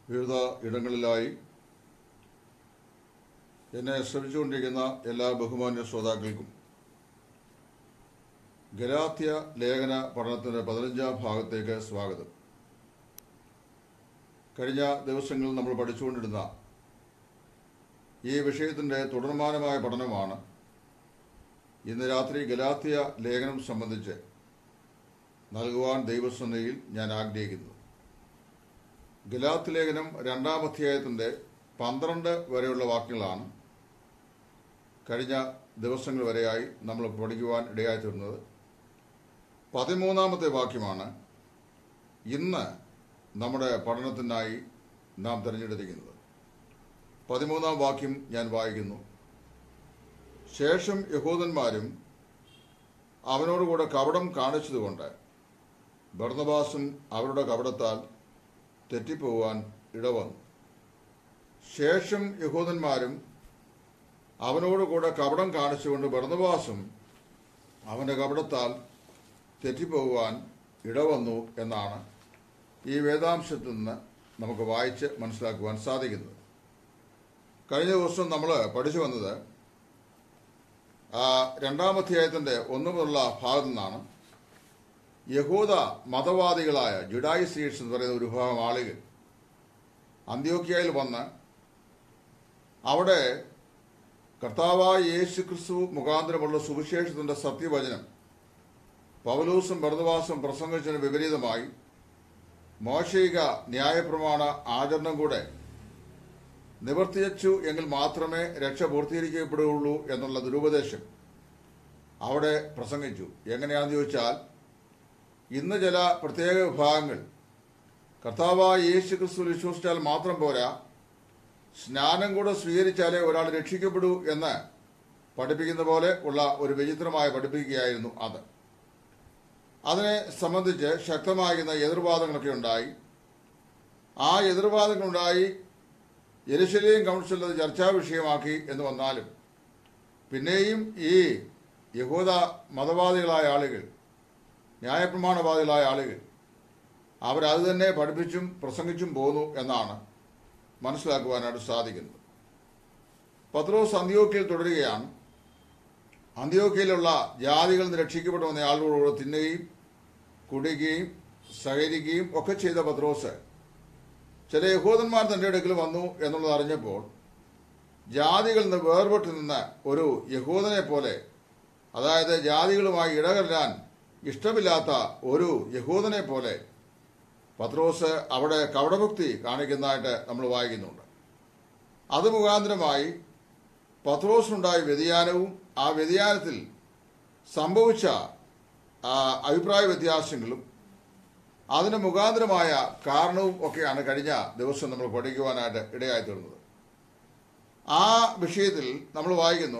വിവിധ ഇടങ്ങളിലായി എന്നെ ശ്രമിച്ചുകൊണ്ടിരിക്കുന്ന എല്ലാ ബഹുമാന്യ ശ്രോതാക്കൾക്കും ഗലാത്യ ലേഖന പഠനത്തിന്റെ പതിനഞ്ചാം ഭാഗത്തേക്ക് സ്വാഗതം കഴിഞ്ഞ ദിവസങ്ങളിൽ നമ്മൾ പഠിച്ചുകൊണ്ടിരുന്ന ഈ വിഷയത്തിന്റെ തുടർമാനമായ പഠനമാണ് ഇന്ന് രാത്രി ഗലാത്യ ലേഖനം സംബന്ധിച്ച് നൽകുവാൻ ദൈവസന്നയിൽ ഞാൻ ആഗ്രഹിക്കുന്നു ഗലാത്ത് ലേഖനം രണ്ടാം അധ്യായത്തിന്റെ പന്ത്രണ്ട് വരെയുള്ള വാക്യങ്ങളാണ് കഴിഞ്ഞ ദിവസങ്ങൾ വരെയായി നമ്മൾ പഠിക്കുവാൻ ഇടയായി തീർന്നത് പതിമൂന്നാമത്തെ വാക്യമാണ് ഇന്ന് നമ്മുടെ പഠനത്തിനായി നാം തിരഞ്ഞെടുത്തിരിക്കുന്നത് പതിമൂന്നാം വാക്യം ഞാൻ വായിക്കുന്നു ശേഷം യഹൂദന്മാരും അവനോടുകൂടെ കപടം കാണിച്ചതുകൊണ്ട് ഭർണബാസും അവരുടെ കപടത്താൽ തെറ്റിപ്പോവാൻ ഇടവന്നു ശേഷം യഹൂദന്മാരും അവനോടുകൂടെ കപടം കാണിച്ചുകൊണ്ട് ഭർണബാസും അവന്റെ കപടത്താൽ തെറ്റിപ്പോകുവാൻ ഇടവന്നു എന്നാണ് ഈ വേദാംശത്തിൽ നിന്ന് നമുക്ക് വായിച്ച് മനസ്സിലാക്കുവാൻ സാധിക്കുന്നത് കഴിഞ്ഞ ദിവസം നമ്മൾ പഠിച്ചു വന്നത് ആ, രണ്ടാം അധ്യായത്തിന്റെ ഒന്നു മുതലുള്ള ഭാഗത്തു നിന്നാണ് യഹൂദ മതവാദികളായ ജുഡായിസീഡ്സ് എന്ന് പറയുന്ന ഒരു വിഭാഗം ആളുകൾ അന്ത്യോക്യയിൽ വന്ന് അവിടെ കർത്താവായ യേശു ക്രിസ്തു മുഖാന്തരമുള്ള സുവിശേഷത്തിന്റെ സത്യവചനം പൗലൂസും ഭരതവാസും പ്രസംഗിച്ചതിന് വിപരീതമായി മോശയിക ന്യായപ്രമാണ ആചരണം കൂടെ നിവർത്തിച്ചു എങ്കിൽ മാത്രമേ രക്ഷ പൂർത്തീകരിക്കപ്പെടുകയുള്ളൂ എന്നുള്ള ദുരുപദേശം അവിടെ പ്രസംഗിച്ചു എങ്ങനെയാണെന്ന് ചോദിച്ചാൽ ഇന്ന് ചില പ്രത്യേക വിഭാഗങ്ങൾ കർത്താവായ യേശു ക്രിസ്തു വിശ്വസിച്ചാൽ മാത്രം പോരാ സ്നാനം കൂടെ സ്വീകരിച്ചാലേ ഒരാൾ രക്ഷിക്കപ്പെടൂ എന്ന് പഠിപ്പിക്കുന്ന പോലെ ഉള്ള ഒരു വിചിത്രമായ പഠിപ്പിക്കുകയായിരുന്നു അത് അതിനെ സംബന്ധിച്ച് ശക്തമാകുന്ന എതിർവാദങ്ങളൊക്കെ ഉണ്ടായി ആ എതിർവാദങ്ങളുണ്ടായി യെരുശലേം കൗൺസിൽ അത് ചർച്ചാ വിഷയമാക്കി എന്ന് വന്നാലും പിന്നെയും ഈ യഹൂദ മതവാദികളായ ആളുകൾ ന്യായപ്രമാണവാദികളായ ആളുകൾ അവരത് തന്നെ പഠിപ്പിച്ചും പ്രസംഗിച്ചും പോന്നു എന്നാണ് മനസ്സിലാക്കുവാനായിട്ട് സാധിക്കുന്നത് പത്രോസ് അന്ത്യോക്കയിൽ തുടരുകയാണ് അന്ത്യോക്കയിലുള്ള ജാതികളിൽ നിന്ന് രക്ഷിക്കപ്പെട്ടു വന്ന ആളുകളോട് തിന്നുകയും കുടിക്കുകയും സഹകരിക്കുകയും ഒക്കെ ചെയ്ത പത്രോസ് ചില യഹൂദന്മാർ തന്റെ അടുക്കൽ വന്നു എന്നുള്ളത് അറിഞ്ഞപ്പോൾ ജാതികളിൽ നിന്ന് വേർപെട്ട് നിന്ന ഒരു യഹൂദനെ പോലെ അതായത് ജാതികളുമായി ഇടകലാൻ ഇഷ്ടമില്ലാത്ത ഒരു യഹൂദനെ പോലെ പത്രോസ് അവിടെ കവടഭക്തി കാണിക്കുന്നതായിട്ട് നമ്മൾ വായിക്കുന്നുണ്ട് അത് മുഖാന്തരമായി പത്രോസിനുണ്ടായ വ്യതിയാനവും ആ വ്യതിയാനത്തിൽ സംഭവിച്ച ആ, അഭിപ്രായ വ്യത്യാസങ്ങളും അതിന് മുഖാന്തരമായ കാരണവും ഒക്കെയാണ് കഴിഞ്ഞ ദിവസം നമ്മൾ പഠിക്കുവാനായിട്ട് ഇടയായി തീർന്നത് ആ വിഷയത്തിൽ നമ്മൾ വായിക്കുന്നു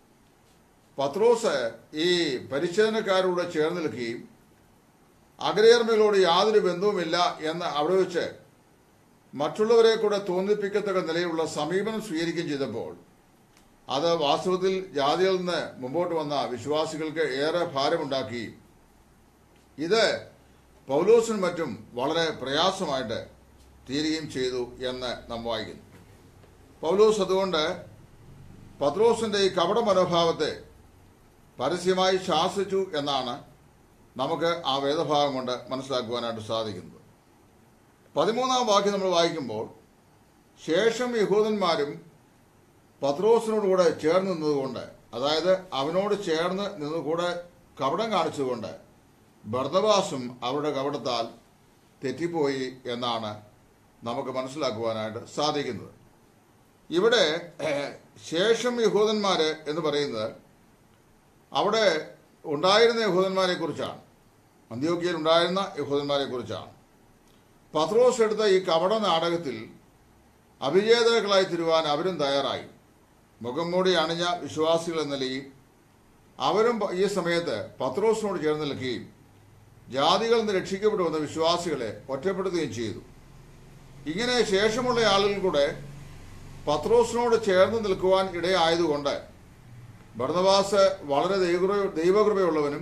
പത്രോസ് ഈ പരിശോധനക്കാരോട് ചേർന്ന് നിൽക്കുകയും അഗ്രയർമ്മകളോട് യാതൊരു ബന്ധവുമില്ല എന്ന് അവിടെ വെച്ച് മറ്റുള്ളവരെ കൂടെ തോന്നിപ്പിക്കത്തക്ക നിലയിലുള്ള സമീപനം സ്വീകരിക്കുകയും ചെയ്തപ്പോൾ അത് വാസ്തവത്തിൽ ജാതികളിൽ നിന്ന് മുമ്പോട്ട് വന്ന വിശ്വാസികൾക്ക് ഏറെ ഭാരമുണ്ടാക്കി ഇത് പൗലോസിനും മറ്റും വളരെ പ്രയാസമായിട്ട് തീരുകയും ചെയ്തു എന്ന് നാം വായിക്കുന്നു പൗലോസ് അതുകൊണ്ട് പത്രോസിന്റെ ഈ കപട മനോഭാവത്തെ പരസ്യമായി ശാസിച്ചു എന്നാണ് നമുക്ക് ആ വേദഭാഗം കൊണ്ട് മനസ്സിലാക്കുവാനായിട്ട് സാധിക്കുന്നത് പതിമൂന്നാം വാക്യം നമ്മൾ വായിക്കുമ്പോൾ ശേഷം യഹൂദന്മാരും പത്രോസിനോടുകൂടെ ചേർന്ന് നിന്നതുകൊണ്ട് അതായത് അവനോട് ചേർന്ന് നിന്നുകൂടെ കപടം കാണിച്ചതുകൊണ്ട് ഭർദവാസും അവരുടെ കപടത്താൽ തെറ്റിപ്പോയി എന്നാണ് നമുക്ക് മനസ്സിലാക്കുവാനായിട്ട് സാധിക്കുന്നത് ഇവിടെ ഏഹ്, ശേഷം യഹൂദന്മാര് എന്ന് പറയുന്നത് അവിടെ ഉണ്ടായിരുന്ന യഹൂദന്മാരെ കുറിച്ചാണ് അന്ത്യോക്കിയയിൽ ഉണ്ടായിരുന്ന യഹൂദന്മാരെ കുറിച്ചാണ് പത്രോസ് എടുത്ത ഈ കപട നാടകത്തിൽ അഭിജേതാക്കളായി തീരുവാൻ അവരും തയ്യാറായി മുഖം മൂടി അണിഞ്ഞ വിശ്വാസികൾ എന്ന നിലയിൽ അവരും ഈ സമയത്ത് പത്രോസിനോട് ചേർന്ന് നിൽക്കുകയും ജാതികളിൽ നിന്ന് രക്ഷിക്കപ്പെട്ടു വന്ന വിശ്വാസികളെ ഒറ്റപ്പെടുത്തുകയും ചെയ്തു ഇങ്ങനെ ശേഷമുള്ള ആളുകൾ കൂടെ പത്രോസിനോട് ചേർന്ന് നിൽക്കുവാൻ ഇടയായതുകൊണ്ട് ഭരണവാസ് വളരെ ദൈവകൃപ ദൈവകൃപയുള്ളവനും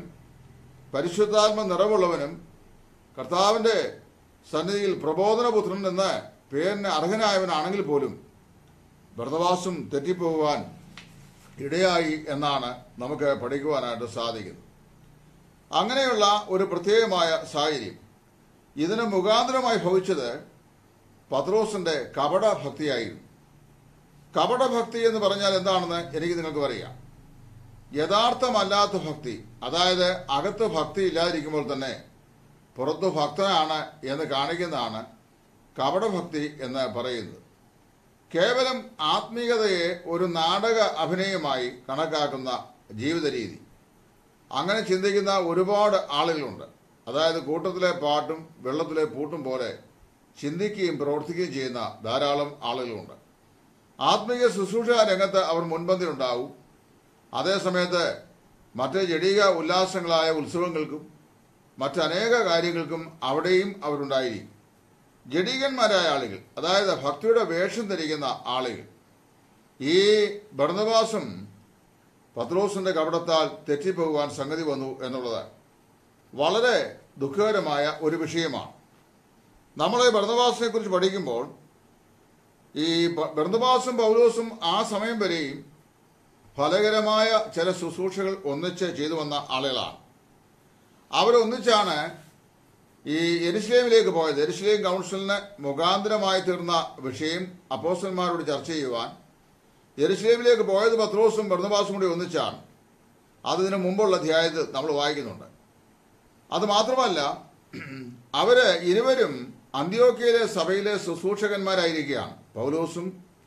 പരിശുദ്ധാത്മ നിറവുള്ളവനും കർത്താവിന്റെ സന്നിധിയിൽ പ്രബോധനപുത്രൻ എന്ന് പേരിന് അർഹനായവനാണെങ്കിൽ പോലും വ്രതവാസം തെറ്റിപ്പോകുവാൻ ഇടയായി എന്നാണ് നമുക്ക് പഠിക്കുവാനായിട്ട് സാധിക്കുന്നത് അങ്ങനെയുള്ള ഒരു പ്രത്യേകമായ സാഹചര്യം ഇതിന് മുഖാന്തരമായി ഭവിച്ചത് പത്രോസിന്റെ കപട ഭക്തിയായിരുന്നു കപടഭക്തി എന്ന് പറഞ്ഞാൽ എന്താണെന്ന് എനിക്ക് നിങ്ങൾക്ക് പറയാം യഥാർത്ഥമല്ലാത്ത ഭക്തി അതായത് അകത്ത് ഭക്തി ഇല്ലാതിരിക്കുമ്പോൾ തന്നെ പുറത്തു ഭക്തനാണ് എന്ന് കാണിക്കുന്നതാണ് കപടഭക്തി എന്ന് പറയുന്നത് കേവലം ആത്മീയതയെ ഒരു നാടക അഭിനയമായി കണക്കാക്കുന്ന ജീവിത രീതി അങ്ങനെ ചിന്തിക്കുന്ന ഒരുപാട് ആളുകളുണ്ട് അതായത് കൂട്ടത്തിലെ പാട്ടും വെള്ളത്തിലെ പൂട്ടും പോലെ ചിന്തിക്കുകയും പ്രവർത്തിക്കുകയും ചെയ്യുന്ന ധാരാളം ആളുകളുണ്ട് ആത്മീയ ശുശ്രൂഷ രംഗത്ത് അവർ മുൻപന്തിലുണ്ടാവും അതേസമയത്ത് മറ്റ് ജടീക ഉല്ലാസങ്ങളായ ഉത്സവങ്ങൾക്കും മറ്റനേക കാര്യങ്ങൾക്കും അവിടെയും അവരുണ്ടായിരിക്കും ജഡീകന്മാരായ ആളുകൾ അതായത് ഭക്തിയുടെ വേഷം ധരിക്കുന്ന ആളുകൾ ഈ ഭരണവാസം പത്രോസിന്റെ കപടത്താൽ തെറ്റിപ്പോകുവാൻ സംഗതി വന്നു എന്നുള്ളത് വളരെ ദുഃഖകരമായ ഒരു വിഷയമാണ് നമ്മൾ ഈ ഭരണവാസനെ കുറിച്ച് പഠിക്കുമ്പോൾ ഈ ഭരണവാസും പൗലോസും ആ സമയം വരെയും ഫലകരമായ ചില ശുശ്രൂഷകൾ ഒന്നിച്ച് ചെയ്തു വന്ന ആളുകളാണ് അവരൊന്നിച്ചാണ് ഈ എരുസലേമിലേക്ക് പോയത് എരുസലേം കൗൺസിലിന് മുഖാന്തരമായി തീർന്ന വിഷയം അപ്പോസ്റ്റന്മാരോട് ചർച്ച ചെയ്യുവാൻ എരുസലേമിലേക്ക് പോയത് പത്രോസും ഭരണവാസും കൂടി ഒന്നിച്ചാണ് അതിനു മുമ്പുള്ള അധ്യായത്തിൽ നമ്മൾ വായിക്കുന്നുണ്ട് അത് മാത്രമല്ല അവര് ഇരുവരും അന്ത്യോക്കയിലെ സഭയിലെ ശുശ്രൂഷകന്മാരായിരിക്കുകയാണ് പൗലോസും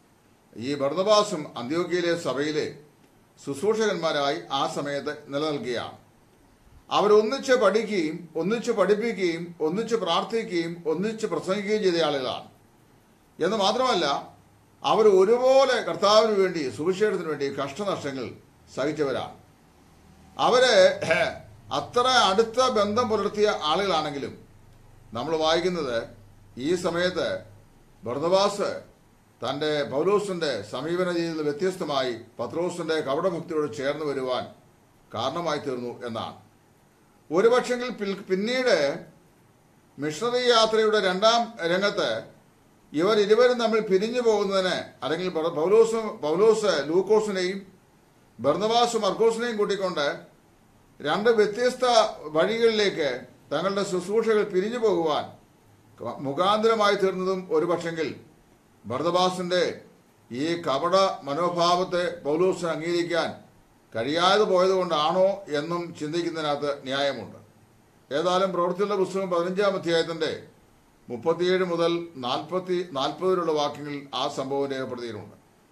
ഈ ഭരണവാസും അന്ത്യോക്കയിലെ സഭയിലെ ശുശ്രൂഷകന്മാരായി ആ സമയത്ത് നിലനിൽക്കുകയാണ് അവരൊന്നിച്ച് പഠിക്കുകയും ഒന്നിച്ച് പഠിപ്പിക്കുകയും ഒന്നിച്ച് പ്രാർത്ഥിക്കുകയും ഒന്നിച്ച് പ്രസംഗിക്കുകയും ചെയ്ത ആളുകളാണ് എന്ന് മാത്രമല്ല അവർ ഒരുപോലെ കർത്താവിന് വേണ്ടി സുവിശേഷത്തിന് വേണ്ടി കഷ്ടനഷ്ടങ്ങൾ സഹിച്ചവരാണ് അവര് അത്ര അടുത്ത ബന്ധം പുലർത്തിയ ആളുകളാണെങ്കിലും നമ്മൾ വായിക്കുന്നത് ഈ സമയത്ത് ഭർദവാസ് തന്റെ പൗലോസിന്റെ സമീപന രീതിയിൽ വ്യത്യസ്തമായി പത്രോസിന്റെ കപടഭക്തിയോട് ചേർന്ന് വരുവാൻ കാരണമായി തീർന്നു എന്നാണ് ഒരുപക്ഷെങ്കിൽ പിൽ- പിന്നീട് മിഷണറി യാത്രയുടെ രണ്ടാം രംഗത്ത് ഇവർ ഇരുവരും തമ്മിൽ പിരിഞ്ഞു പോകുന്നതിന് അല്ലെങ്കിൽ പൗ- പൗലോസ് പൗലോസ് ലൂക്കോസിനെയും ബർണവാസ് മർക്കോസിനെയും കൂട്ടിക്കൊണ്ട് രണ്ട് വ്യത്യസ്ത വഴികളിലേക്ക് തങ്ങളുടെ ശുശ്രൂഷകൾ പിരിഞ്ഞു പോകുവാൻ മുഖാന്തരമായി തീർന്നതും ഒരുപക്ഷെങ്കിൽ ഭർദബാസിന്റെ ഈ കപട മനോഭാവത്തെ പൗലൂസിന് അംഗീകരിക്കാൻ കഴിയാതെ പോയതുകൊണ്ടാണോ എന്നും ചിന്തിക്കുന്നതിനകത്ത് ന്യായമുണ്ട് ഏതായാലും പ്രവൃത്തിയുള്ള പുസ്തകം പതിനഞ്ചാം അധ്യായത്തിന്റെ മുപ്പത്തിയേഴ് മുതൽ നാൽപ്പത്തി നാൽപ്പതിലുള്ള വാക്യങ്ങളിൽ ആ സംഭവം രേഖപ്പെടുത്തിയിട്ടുണ്ട്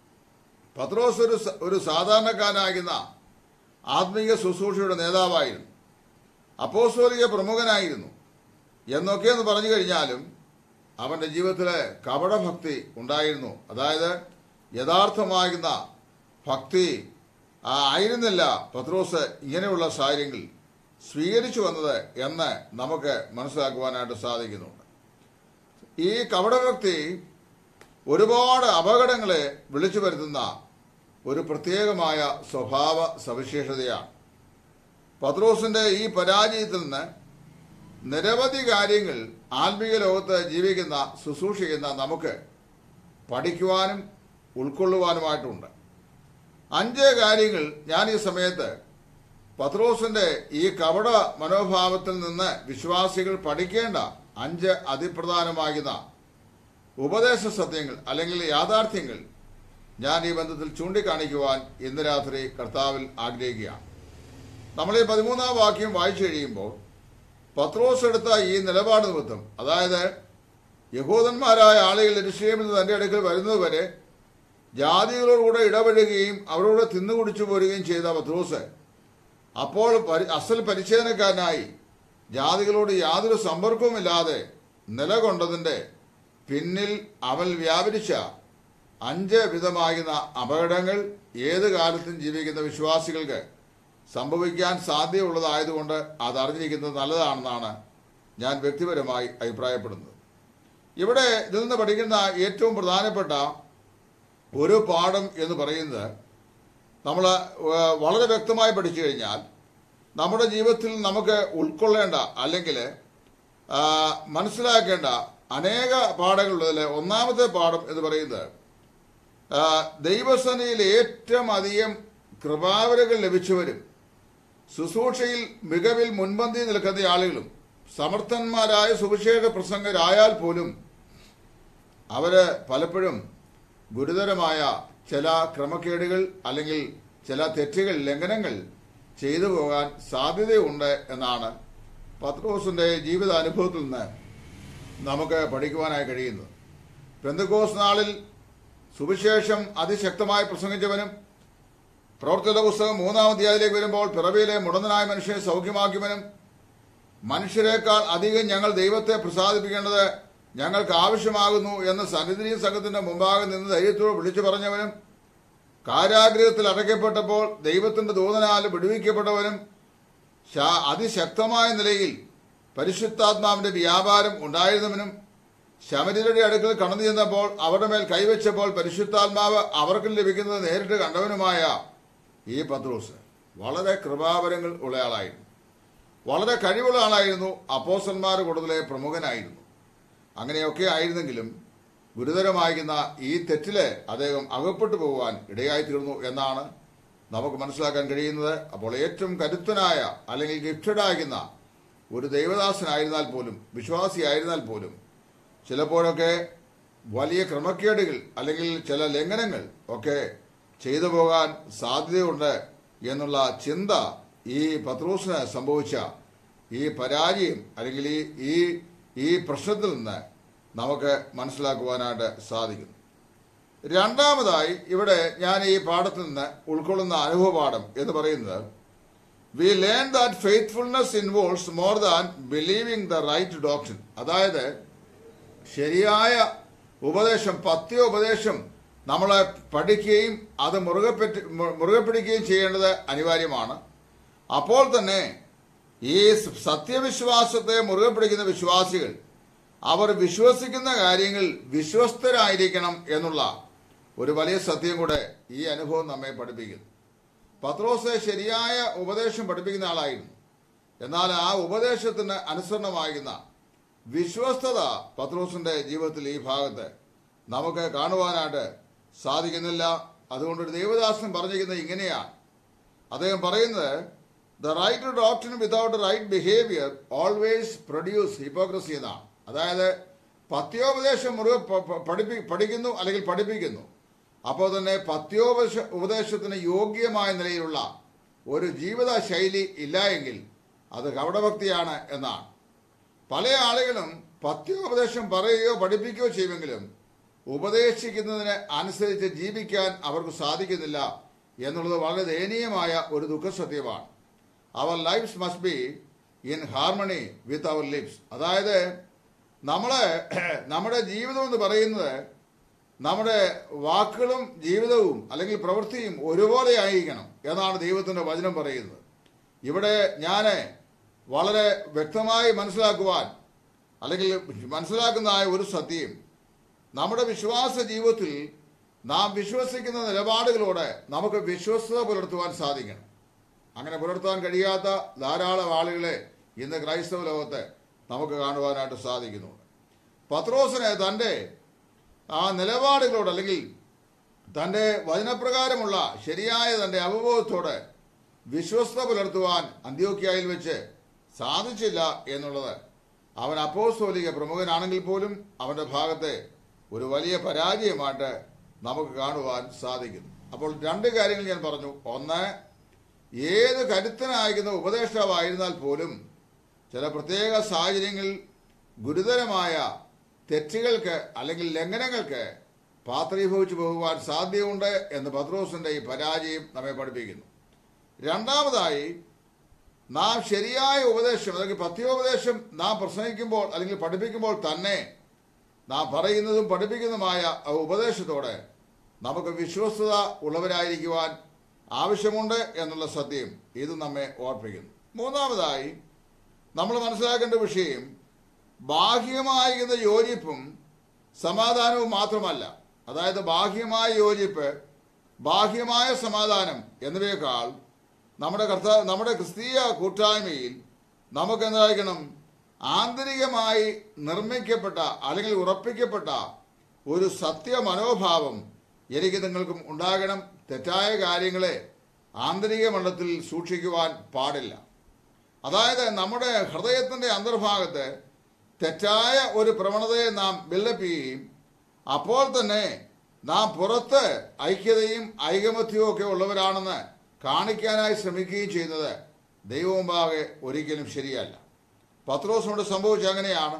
പത്രോസ് ഒരു സ- ഒരു സാധാരണക്കാരനാകുന്ന ആത്മീയ ശുശ്രൂഷയുടെ നേതാവായിരുന്നു അപ്പോസ്തോലിക പ്രമുഖനായിരുന്നു എന്നൊക്കെ എന്ന് പറഞ്ഞു കഴിഞ്ഞാലും അവന്റെ ജീവിതത്തിലെ കപടഭക്തി ഉണ്ടായിരുന്നു അതായത് യഥാർത്ഥമാകുന്ന ഭക്തി ആ, ആയിരുന്നില്ല പത്രോസ് ഇങ്ങനെയുള്ള സാഹചര്യങ്ങൾ സ്വീകരിച്ചു വന്നത് എന്ന് നമുക്ക് മനസ്സിലാക്കുവാനായിട്ട് സാധിക്കുന്നുണ്ട് ഈ കപടഭക്തി ഒരുപാട് അപകടങ്ങളെ വിളിച്ചു വരുത്തുന്ന ഒരു പ്രത്യേകമായ സ്വഭാവ സവിശേഷതയാണ് പത്രോസിന്റെ ഈ പരാജയത്തിൽ നിന്ന് നിരവധി കാര്യങ്ങൾ ആത്മീയ ലോകത്ത് ജീവിക്കുന്ന ശുശ്രൂഷിക്കുന്ന നമുക്ക് പഠിക്കുവാനും ഉൾക്കൊള്ളുവാനുമായിട്ടുണ്ട് അഞ്ച് കാര്യങ്ങൾ ഞാൻ ഈ സമയത്ത് പത്രോസിന്റെ ഈ കപട മനോഭാവത്തിൽ നിന്ന് വിശ്വാസികൾ പഠിക്കേണ്ട അഞ്ച് അതിപ്രധാനമാകുന്ന ഉപദേശ സത്യങ്ങൾ അല്ലെങ്കിൽ യാഥാർത്ഥ്യങ്ങൾ ഞാൻ ഈ ബന്ധത്തിൽ ചൂണ്ടിക്കാണിക്കുവാൻ ഇന്ന് രാത്രി കർത്താവിൽ ആഗ്രഹിക്കുകയാണ് നമ്മൾ ഈ പതിമൂന്നാം വാക്യം വായിച്ചു കഴിയുമ്പോൾ പത്രോസ് എടുത്ത ഈ നിലപാട് നിമിത്തം അതായത് യഹൂദന്മാരായ ആളുകൾ എരുഷലേമിൽ നിന്ന് തന്റെ അടുക്കൽ വരുന്നതുവരെ ജാതികളോടുകൂടെ ഇടപെടുകയും അവരോട് തിന്നുകുടിച്ചു പോരുകയും ചെയ്ത പത്രോസ് അപ്പോൾ പരി- അസൽ പരിച്ഛേദനക്കാരനായി ജാതികളോട് യാതൊരു സമ്പർക്കവുമില്ലാതെ നിലകൊണ്ടതിന്റെ പിന്നിൽ അവൻ വ്യാപരിച്ച അഞ്ച് വിധമാകുന്ന അപകടങ്ങൾ ഏത് കാലത്തും ജീവിക്കുന്ന വിശ്വാസികൾക്ക് സംഭവിക്കാൻ സാധ്യതയുള്ളതായതുകൊണ്ട് അത് അറിഞ്ഞിരിക്കുന്നത് നല്ലതാണെന്നാണ് ഞാൻ വ്യക്തിപരമായി അഭിപ്രായപ്പെടുന്നത് ഇവിടെ ഇതിൽ നിന്ന് പഠിക്കുന്ന ഏറ്റവും പ്രധാനപ്പെട്ട ഒരു പാഠം എന്ന് പറയുന്നത് നമ്മൾ ഏഹ്, വളരെ വ്യക്തമായി പഠിച്ചു കഴിഞ്ഞാൽ നമ്മുടെ ജീവിതത്തിൽ നമുക്ക് ഉൾക്കൊള്ളേണ്ട അല്ലെങ്കിൽ ആ, മനസ്സിലാക്കേണ്ട അനേക പാഠങ്ങളുള്ളതിൽ ഒന്നാമത്തെ പാഠം എന്ന് പറയുന്നത് ആ, ദൈവസേനയിൽ ഏറ്റവും അധികം കൃപാവരകൾ ലഭിച്ചവരും ശുശ്രൂഷയിൽ മികവിൽ മുൻപന്തി നിൽക്കുന്ന ആളുകളും സമർത്ഥന്മാരായ സുവിശേഷ പ്രസംഗരായാൽ പോലും അവര് പലപ്പോഴും ഗുരുതരമായ ചില ക്രമക്കേടുകൾ അല്ലെങ്കിൽ ചില തെറ്റുകൾ ലംഘനങ്ങൾ ചെയ്തു പോകാൻ സാധ്യതയുണ്ട് എന്നാണ് പത്രോസിന്റെ ജീവിതാനുഭവത്തിൽ നിന്ന് നമുക്ക് പഠിക്കുവാനായി കഴിയുന്നത് പെന്തക്കോസ് നാളിൽ സുവിശേഷം അതിശക്തമായി പ്രസംഗിച്ചവനും പ്രവർത്തന പുസ്തകം മൂന്നാം അധ്യായത്തിലേക്ക് വരുമ്പോൾ പിറവിയിലെ മുടന്തനായ മനുഷ്യനെ സൗഖ്യമാക്കിയവനും മനുഷ്യരെക്കാൾ അധികം ഞങ്ങൾ ദൈവത്തെ പ്രസാദിപ്പിക്കേണ്ടത് ഞങ്ങൾക്ക് ആവശ്യമാകുന്നു എന്ന് സന്നിധി സംഘത്തിന്റെ മുമ്പാകെ നിന്ന് ധൈര്യത്തോടെ വിളിച്ചു പറഞ്ഞവനും കാരാഗ്രഹത്തിൽ അടയ്ക്കപ്പെട്ടപ്പോൾ ദൈവത്തിന്റെ ദൂതനാൽ വിടുവിക്കപ്പെട്ടവനും ശാ- അതിശക്തമായ നിലയിൽ പരിശുദ്ധാത്മാവിന്റെ വ്യാപാരം ഉണ്ടായിരുന്നവനും ശമരിയുടെ അടുക്കൽ കടന്നു ചെന്നപ്പോൾ അവരുടെ മേൽ കൈവച്ചപ്പോൾ പരിശുദ്ധാത്മാവ് അവർക്ക് ലഭിക്കുന്നത് നേരിട്ട് കണ്ടവനുമായ ഈ പത്രോസ് വളരെ കൃപാവരങ്ങൾ ഉള്ളയാളായിരുന്നു വളരെ കഴിവുള്ള ആളായിരുന്നു അപ്പോസന്മാർ കൂടുതലെ പ്രമുഖനായിരുന്നു അങ്ങനെയൊക്കെ ആയിരുന്നെങ്കിലും ഗുരുതരമായിരുന്ന ഈ തെറ്റില് അദ്ദേഹം അകപ്പെട്ടു പോകുവാൻ ഇടയായിത്തീർന്നു എന്നാണ് നമുക്ക് മനസ്സിലാക്കാൻ കഴിയുന്നത് അപ്പോൾ ഏറ്റവും കരുത്തനായ അല്ലെങ്കിൽ ഗിഫ്റ്റഡ് ആകുന്ന ഒരു ദൈവദാസനായിരുന്നാൽ പോലും വിശ്വാസിയായിരുന്നാൽ പോലും ചിലപ്പോഴൊക്കെ വലിയ ക്രമക്കേടുകൾ അല്ലെങ്കിൽ ചില ലംഘനങ്ങൾ ഒക്കെ ചെയ്തു പോകാൻ സാധ്യതയുണ്ട് എന്നുള്ള ചിന്ത ഈ പത്രൂസിന് സംഭവിച്ച ഈ പരാജയം അല്ലെങ്കിൽ ഈ ഈ ഈ പ്രശ്നത്തിൽ നിന്ന് നമുക്ക് മനസ്സിലാക്കുവാനായിട്ട് സാധിക്കുന്നു രണ്ടാമതായി ഇവിടെ ഞാൻ ഈ പാഠത്തിൽ നിന്ന് ഉൾക്കൊള്ളുന്ന അനുഭവ പാഠം എന്ന് പറയുന്നത് we learn that faithfulness involves more than believing the right doctor അതായത് ശരിയായ ഉപദേശം പത്യ ഉപദേശം നമ്മൾ പഠിക്കുകയും അത് മുറുകെ പറ്റി മുറുകെ പിടിക്കുകയും ചെയ്യേണ്ടത് അനിവാര്യമാണ് അപ്പോൾ തന്നെ ഈ സത്യവിശ്വാസത്തെ മുറുകെ പിടിക്കുന്ന വിശ്വാസികൾ അവർ വിശ്വസിക്കുന്ന കാര്യങ്ങൾ വിശ്വസ്തരായിരിക്കണം എന്നുള്ള ഒരു വലിയ സത്യം കൂടെ ഈ അനുഭവം നമ്മെ പഠിപ്പിക്കുന്നു പത്രോസ് ശരിയായ ഉപദേശം പഠിപ്പിക്കുന്ന ആളായിരുന്നു എന്നാൽ ആ ഉപദേശത്തിന് അനുസരണമാകുന്ന വിശ്വസ്തത പത്രോസിന്റെ ജീവിതത്തിൽ ഈ ഭാഗത്ത് നമുക്ക് കാണുവാനായിട്ട് സാധിക്കുന്നില്ല അതുകൊണ്ട് ഒരു ദേവദാസൻ പറഞ്ഞിരിക്കുന്നത് ഇങ്ങനെയാണ് അദ്ദേഹം പറയുന്നത് the right doctrine without right behaviour always produce hypocrisy എന്നാണ് അതായത് പത്യോപദേശം മുറുകെ പ- പ- പഠിപ്പി പഠിക്കുന്നു അല്ലെങ്കിൽ പഠിപ്പിക്കുന്നു അപ്പോൾ തന്നെ പത്യോപദേശ ഉപദേശത്തിന് യോഗ്യമായ നിലയിലുള്ള ഒരു ജീവിത ശൈലി ഇല്ല എങ്കിൽ അത് കപടഭക്തിയാണ് എന്നാണ് പല ആളുകളും പത്യോപദേശം പറയുകയോ പഠിപ്പിക്കുകയോ ചെയ്യുമെങ്കിലും ഉപദേശിക്കുന്നതിന് അനുസരിച്ച് ജീവിക്കാൻ അവർക്ക് സാധിക്കുന്നില്ല എന്നുള്ളത് വളരെ ദയനീയമായ ഒരു ദുഃഖസത്യമാണ് our lives must be in harmony with our lips അതായത് നമ്മളെ നമ്മുടെ ജീവിതം എന്ന് പറയുന്നത് നമ്മുടെ വാക്കുകളും ജീവിതവും അല്ലെങ്കിൽ പ്രവൃത്തിയും ഒരുപോലെ ആയിരിക്കണം എന്നാണ് ദൈവത്തിന്റെ വചനം പറയുന്നത് ഇവിടെ ഞാൻ വളരെ വ്യക്തമായി മനസ്സിലാക്കുവാൻ അല്ലെങ്കിൽ മനസ്സിലാക്കുന്നതായ ഒരു സത്യം നമ്മുടെ വിശ്വാസ ജീവിതത്തിൽ നാം വിശ്വസിക്കുന്ന നിലപാടുകളോട് നമുക്ക് വിശ്വസ്തത പുലർത്തുവാൻ സാധിക്കണം അങ്ങനെ പുലർത്താൻ കഴിയാത്ത ധാരാളം ആളുകളെ ഇന്ന് ക്രൈസ്തവ ലോകത്ത് നമുക്ക് കാണുവാനായിട്ട് സാധിക്കുന്നുണ്ട് പത്രോസിന് തൻ്റെ ആ നിലപാടുകളോട് അല്ലെങ്കിൽ തൻ്റെ വചനപ്രകാരമുള്ള ശരിയായ തൻ്റെ അവബോധത്തോട് വിശ്വസ്ത പുലർത്തുവാൻ അന്ത്യോക്യായിൽ വെച്ച് സാധിച്ചില്ല എന്നുള്ളത് അവൻ അപ്പോസ്തോലിക പ്രമുഖനാണെങ്കിൽ പോലും അവന്റെ ഭാഗത്തെ ഒരു വലിയ പരാജയമായിട്ട് നമുക്ക് കാണുവാൻ സാധിക്കുന്നു അപ്പോൾ രണ്ട് കാര്യങ്ങൾ ഞാൻ പറഞ്ഞു ഒന്ന് ഏത് കരുത്തനായിരിക്കുന്ന ഉപദേഷ്ടാവായിരുന്നാൽ പോലും ചില പ്രത്യേക സാഹചര്യങ്ങളിൽ ഗുരുതരമായ തെറ്റുകൾക്ക് അല്ലെങ്കിൽ ലംഘനങ്ങൾക്ക് പാത്രീഭവിച്ചു പോകുവാൻ സാധ്യതയുണ്ട് എന്ന് പത്രോസിന്റെ ഈ പരാജയം നമ്മെ പഠിപ്പിക്കുന്നു രണ്ടാമതായി നാം ശരിയായ ഉപദേശം അല്ലെങ്കിൽ പത്യോപദേശം നാം പ്രസംഗിക്കുമ്പോൾ അല്ലെങ്കിൽ പഠിപ്പിക്കുമ്പോൾ തന്നെ നാം പറയുന്നതും പഠിപ്പിക്കുന്നതുമായ ആ ഉപദേശത്തോടെ നമുക്ക് വിശ്വസ്തത ഉള്ളവരായിരിക്കുവാൻ ആവശ്യമുണ്ട് എന്നുള്ള സത്യം ഇത് നമ്മെ ഓർപ്പിക്കുന്നു മൂന്നാമതായി നമ്മൾ മനസ്സിലാക്കേണ്ട വിഷയം ബാഹ്യമായിരുന്ന യോജിപ്പും സമാധാനവും മാത്രമല്ല അതായത് ബാഹ്യമായ യോജിപ്പ് ബാഹ്യമായ സമാധാനം എന്നിവയേക്കാൾ നമ്മുടെ കർത്ത നമ്മുടെ ക്രിസ്തീയ കൂട്ടായ്മയിൽ നമുക്ക് എന്തായിരിക്കണം ആന്തരികമായി നിർമ്മിക്കപ്പെട്ട അല്ലെങ്കിൽ ഉറപ്പിക്കപ്പെട്ട ഒരു സത്യ മനോഭാവം എനിക്ക് നിങ്ങൾക്കും ഉണ്ടാകണം തെറ്റായ കാര്യങ്ങളെ ആന്തരിക മണ്ഡലത്തിൽ സൂക്ഷിക്കുവാൻ പാടില്ല അതായത് നമ്മുടെ ഹൃദയത്തിന്റെ അന്തർഭാഗത്ത് തെറ്റായ ഒരു പ്രവണതയെ നാം ബിൽഡപ്പ് ചെയ്യുകയും അപ്പോൾ തന്നെ നാം പുറത്ത് ഐക്യതയും ഐകമത്യവും ഒക്കെ ഉള്ളവരാണെന്ന് കാണിക്കാനായി ശ്രമിക്കുകയും ചെയ്യുന്നത് ദൈവമുമ്പാകെ ഒരിക്കലും ശരിയല്ല പത്രോസിനോട് സംഭവിച്ച അങ്ങനെയാണ്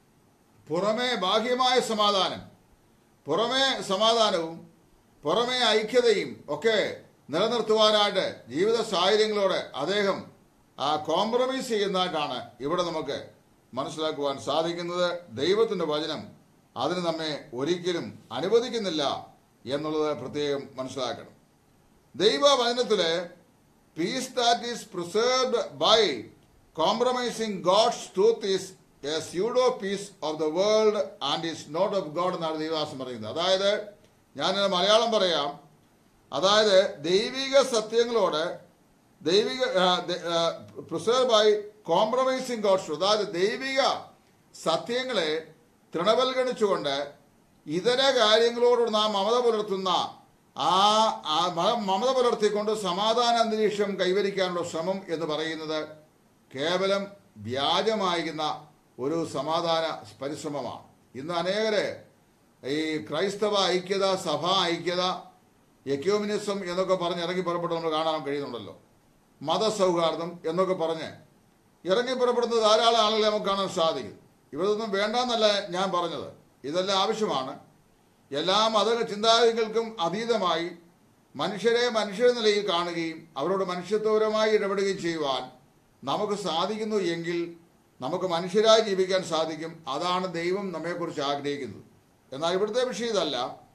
പുറമേ ബാഹ്യമായ സമാധാനം പുറമേ സമാധാനവും പുറമേ ഐക്യതയും ഒക്കെ നിലനിർത്തുവാനായിട്ട് ജീവിത സാഹചര്യങ്ങളോട് അദ്ദേഹം ആ കോംപ്രമൈസ് ചെയ്യുന്നതായിട്ടാണ് ഇവിടെ നമുക്ക് മനസ്സിലാക്കുവാൻ സാധിക്കുന്നത് ദൈവത്തിന്റെ വചനം അതിന് നമ്മെ ഒരിക്കലും അനുവദിക്കുന്നില്ല എന്നുള്ളത് പ്രത്യേകം മനസ്സിലാക്കണം ദൈവവചനത്തിലെ peace that is preserved by compromising God's truth is a pseudo peace of the world and is not of God എന്നാണ് ദൈവദാസം പറയുന്നത് അതായത് ഞാൻ മലയാളം പറയാം അതായത് ദൈവിക സത്യങ്ങളോട് ദൈവിക പ്രിസേർവ് ബൈ കോംപ്രമൈസിംഗ് ഗോഡ്സ് അതായത് ദൈവിക സത്യങ്ങളെ തൃണവൽഗണിച്ചുകൊണ്ട് ഇതര കാര്യങ്ങളോട് നാം മമത പുലർത്തുന്ന ആ ആ മ- മമത പുലർത്തിക്കൊണ്ട് സമാധാന അന്തരീക്ഷം കൈവരിക്കാനുള്ള ശ്രമം എന്ന് പറയുന്നത് കേവലം വ്യാജമായിരുന്ന ഒരു സമാധാന പരിശ്രമമാണ് ഇന്ന് അനേകര് ഈ ക്രൈസ്തവ ഐക്യത സഭാ ഐക്യത എക്യോമിനിസം എന്നൊക്കെ പറഞ്ഞ് ഇറങ്ങി പുറപ്പെട്ട് നമ്മൾ കാണാൻ കഴിയുന്നുണ്ടല്ലോ മതസൗഹാർദ്ദം എന്നൊക്കെ പറഞ്ഞ് ഇറങ്ങി പുറപ്പെടുന്ന ധാരാളം ആളുകളെ നമുക്ക് കാണാൻ സാധിക്കും ഇവരൊന്നും വേണ്ടെന്നല്ല ഞാൻ പറഞ്ഞത് ഇതെല്ലാം ആവശ്യമാണ് എല്ലാ മത ചിന്താഗതികൾക്കും അതീതമായി മനുഷ്യരെ മനുഷ്യരുടെ നിലയിൽ കാണുകയും അവരോട് മനുഷ്യത്വപരമായി ഇടപെടുകയും ചെയ്യുവാൻ നമുക്ക് സാധിക്കുന്നു എങ്കിൽ നമുക്ക് മനുഷ്യരായി ജീവിക്കാൻ സാധിക്കും അതാണ് ദൈവം നമ്മെക്കുറിച്ച് ആഗ്രഹിക്കുന്നത് എന്നാൽ ഇവിടുത്തെ വിഷയം ഇതല്ല